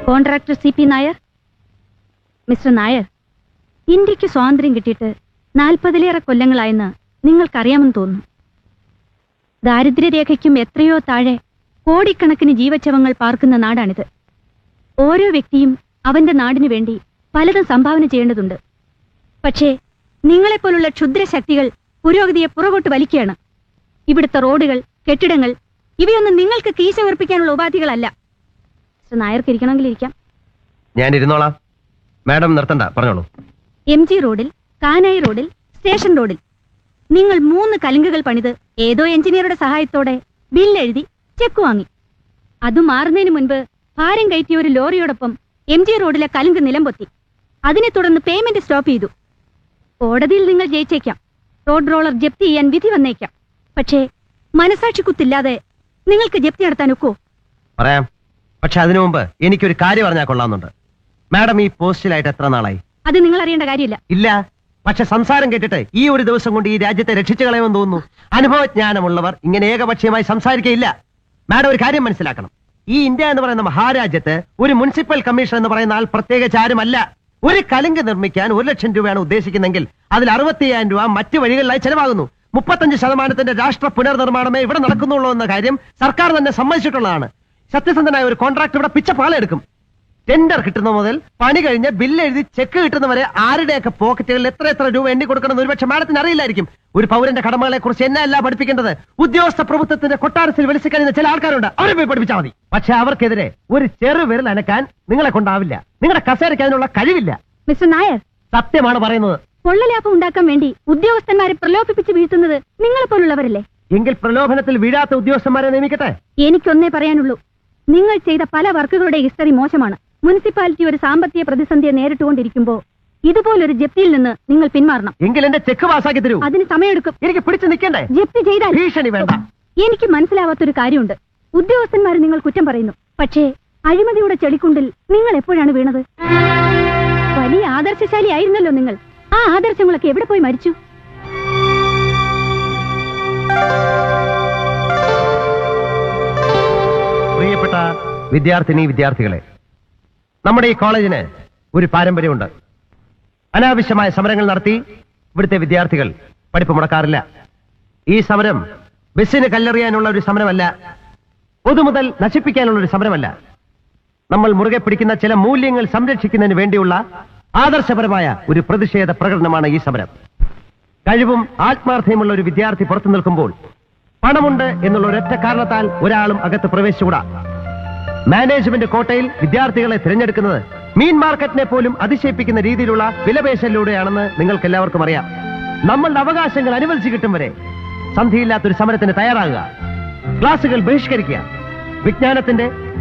contractor C P Nair mister Nair ഇന്ത്യക്ക് സ്വാതന്ത്ര്യം കിട്ടിയിട്ട് നാൽപ്പതിലേറെ കൊല്ലങ്ങളായെന്ന് നിങ്ങൾക്കറിയാമെന്ന് തോന്നുന്നു ദാരിദ്ര്യരേഖയ്ക്കും എത്രയോ താഴെ കോടിക്കണക്കിന് ജീവച്ഛവങ്ങൾ പാർക്കുന്ന നാടാണിത് ഓരോ വ്യക്തിയും അവന്റെ നാടിനു വേണ്ടി പലതും സംഭാവന ചെയ്യേണ്ടതുണ്ട് പക്ഷേ നിങ്ങളെപ്പോലുള്ള ക്ഷുദ്രശക്തികൾ പുരോഗതിയെ പുറകോട്ട് വലിക്കുകയാണ് ഇവിടുത്തെ റോഡുകൾ കെട്ടിടങ്ങൾ ഇവയൊന്നും നിങ്ങൾക്ക് കീശ ഉറപ്പിക്കാനുള്ള ഉപാധികളല്ല മിസ്റ്റർ നായർക്ക് ഇരിക്കണമെങ്കിൽ ഇരിക്കാം ഞാൻ ഇരുന്നോളാം മാഡം നിർത്തണ്ട പറഞ്ഞോളൂ എം ജി റോഡിൽ കാനായി റോഡിൽ സ്റ്റേഷൻ റോഡിൽ നിങ്ങൾ മൂന്ന് കലുങ്കുകൾ പണിത് ഏതോ എഞ്ചിനീയറുടെ സഹായത്തോടെ ബില്ലെഴുതി ചെക്ക് വാങ്ങി അത് മാറുന്നതിന് മുൻപ് ഭാരം കയറ്റിയ ഒരു ലോറിയോടൊപ്പം എം ജി റോഡിലെ കലുങ്ക് നിലംപൊത്തി അതിനെ തുടർന്ന് പേയ്മെന്റ് സ്റ്റോപ്പ് ചെയ്തു കോടതിയിൽ നിങ്ങൾ ജയിച്ചേക്കാം റോഡ് റോളർ ജപ്തി ചെയ്യാൻ വിധി വന്നേക്കാം പക്ഷേ മനസാക്ഷി കുത്തില്ലാതെ നിങ്ങൾക്ക് ജപ്തി നടത്താൻ ഒക്കുവോ പറയാം പക്ഷെ അതിനു മുമ്പ് എനിക്കൊരു കാര്യം പറഞ്ഞാൽ കൊള്ളാമെന്നുണ്ട് മാഡം ഈ പോസ്റ്റിലായിട്ട് എത്ര നാളായി അത് നിങ്ങൾ അറിയേണ്ട കാര്യമില്ല ഇല്ല പക്ഷെ സംസാരം കേട്ടിട്ട് ഈ ഒരു ദിവസം കൊണ്ട് ഈ രാജ്യത്തെ രക്ഷിച്ചു കളയുമെന്ന് തോന്നുന്നു അനുഭവജ്ഞാനമുള്ളവർ ഇങ്ങനെ ഏകപക്ഷീയമായി സംസാരിക്കയില്ല മാഡം ഒരു കാര്യം മനസ്സിലാക്കണം ഈ ഇന്ത്യ എന്ന് പറയുന്ന മഹാരാജ്യത്ത് ഒരു മുനിസിപ്പൽ കമ്മീഷൻ എന്ന് പറയുന്ന ആൾ പ്രത്യേകിച്ച് ആരുമല്ല ഒരു കലുങ്ക് നിർമ്മിക്കാൻ ഒരു ലക്ഷം രൂപയാണ് ഉദ്ദേശിക്കുന്നെങ്കിൽ അതിൽ അറുപത്തിയ്യായിരം രൂപ മറ്റു വഴികളിലായി ചെലവാകുന്നു മുപ്പത്തഞ്ച് ശതമാനത്തിന്റെ രാഷ്ട്ര പുനർനിർമ്മാണമേ ഇവിടെ നടക്കുന്നുള്ളൂ എന്ന കാര്യം സർക്കാർ തന്നെ സമ്മതിച്ചിട്ടുള്ളതാണ് സത്യസന്ധനായ ഒരു കോൺട്രാക്ട് ഇവിടെ പിച്ചപ്പാളെടുക്കും ടെൻഡർ കിട്ടുന്ന മുതൽ പണി കഴിഞ്ഞ് ബില്ല് എഴുതി ചെക്ക് കിട്ടുന്നവരെ ആരുടെയൊക്കെ പോക്കറ്റുകളിൽ എത്ര എത്ര രൂപ എണ്ണി കൊടുക്കണം ഒരുപക്ഷെ മാഡത്തിന് അറിയില്ലായിരിക്കും ഒരു പൗരന്റെ കടമകളെ കുറിച്ച് എന്നെ അല്ല പഠിപ്പിക്കേണ്ടത് ഉദ്യോഗസ്ഥ പ്രഭുത്വത്തിന്റെ കൊട്ടാരത്തിൽ വിളിച്ചു കഴിയുന്ന ചില ആൾക്കാരുണ്ട് അവരെ പോയി പഠിപ്പിച്ചാൽ മതി പക്ഷെ അവർക്കെതിരെ ഒരു ചെറു വിരൽ അനക്കാൻ നിങ്ങളെ കൊണ്ടാവില്ല നിങ്ങളുടെ കസേരയ്ക്ക് അതിനുള്ള കഴിവില്ല മിസ്റ്റർ നായർ സത്യമാണ് പറയുന്നത് കൊള്ളലാഭം ഉണ്ടാക്കാൻ വേണ്ടി ഉദ്യോഗസ്ഥന്മാരെ പ്രലോഭിപ്പിച്ച് വീഴ്ത്തുന്നത് നിങ്ങളെപ്പോലുള്ളവരല്ലേ എങ്കിൽ പ്രലോഭനത്തിൽ വീഴാത്ത ഉദ്യോഗസ്ഥന്മാരെ നിയമിക്കട്ടെ എനിക്കൊന്നേ പറയാനുള്ളൂ നിങ്ങൾ ചെയ്ത പല വർക്കുകളുടെ ഹിസ്റ്ററി മോശമാണ് മുനിസിപ്പാലിറ്റി ഒരു സാമ്പത്തിക പ്രതിസന്ധിയെ നേരിട്ടുകൊണ്ടിരിക്കുമ്പോൾ ഇതുപോലൊരു ജപ്തിയിൽ നിന്ന് നിങ്ങൾ പിന്മാറണം എങ്കിൽ എന്റെ ചെക്ക് പാസ്സാക്കി തരൂ അതിന് സമയമെടുക്കും എനിക്ക് പിടിച്ചു നിൽക്കണ്ടേ ജപ്തി ചെയ്താൽ ഭീഷണി വേണ്ട എനിക്ക് മനസ്സിലാവാത്തൊരു കാര്യമുണ്ട് ഉദ്യോഗസ്ഥന്മാർ നിങ്ങൾ കുറ്റം പറയുന്നു പക്ഷേ അഴിമതിയുടെ ചെളിക്കുണ്ടിൽ നിങ്ങൾ എപ്പോഴാണ് വീണത് വലിയ ആദർശശാലി ആയിരുന്നല്ലോ നിങ്ങൾ ആ ആദർശങ്ങളൊക്കെ എവിടെ പോയി മരിച്ചു പ്രിയപ്പെട്ട വിദ്യാർത്ഥിനി വിദ്യാർത്ഥികളെ നമ്മുടെ ഈ കോളേജിന് ഒരു പാരമ്പര്യമുണ്ട് അനാവശ്യമായ സമരങ്ങൾ നടത്തി ഇവിടുത്തെ വിദ്യാർത്ഥികൾ പഠിപ്പ് മുടക്കാറില്ല ഈ സമരം ബസ്സിന് കല്ലെറിയാനുള്ള ഒരു സമരമല്ല പൊതുമുതൽ നശിപ്പിക്കാനുള്ള ഒരു സമരമല്ല നമ്മൾ മുറുകെ പിടിക്കുന്ന ചില മൂല്യങ്ങൾ സംരക്ഷിക്കുന്നതിന് വേണ്ടിയുള്ള ആദർശപരമായ ഒരു പ്രതിഷേധ പ്രകടനമാണ് ഈ സമരം കഴിവും ആത്മാർത്ഥതയുമുള്ള ഒരു വിദ്യാർത്ഥി പുറത്തു നിൽക്കുമ്പോൾ പണമുണ്ട് എന്നുള്ള ഒരൊറ്റ കാരണത്താൽ ഒരാളും അകത്ത് പ്രവേശിച്ചുകൂടാ മാനേജ്മെന്റ് കോട്ടയിൽ വിദ്യാർത്ഥികളെ തിരഞ്ഞെടുക്കുന്നത് മീൻ മാർക്കറ്റിനെ പോലും അതിശയിപ്പിക്കുന്ന രീതിയിലുള്ള വിലപേശലിലൂടെയാണെന്ന് നിങ്ങൾക്ക് എല്ലാവർക്കും അറിയാം നമ്മളുടെ അവകാശങ്ങൾ അനുവദിച്ചു കിട്ടും വരെ സന്ധിയില്ലാത്തൊരു സമരത്തിന് തയ്യാറാകുക ക്ലാസുകൾ ബഹിഷ്കരിക്കുക വിജ്ഞാനത്തിന്റെ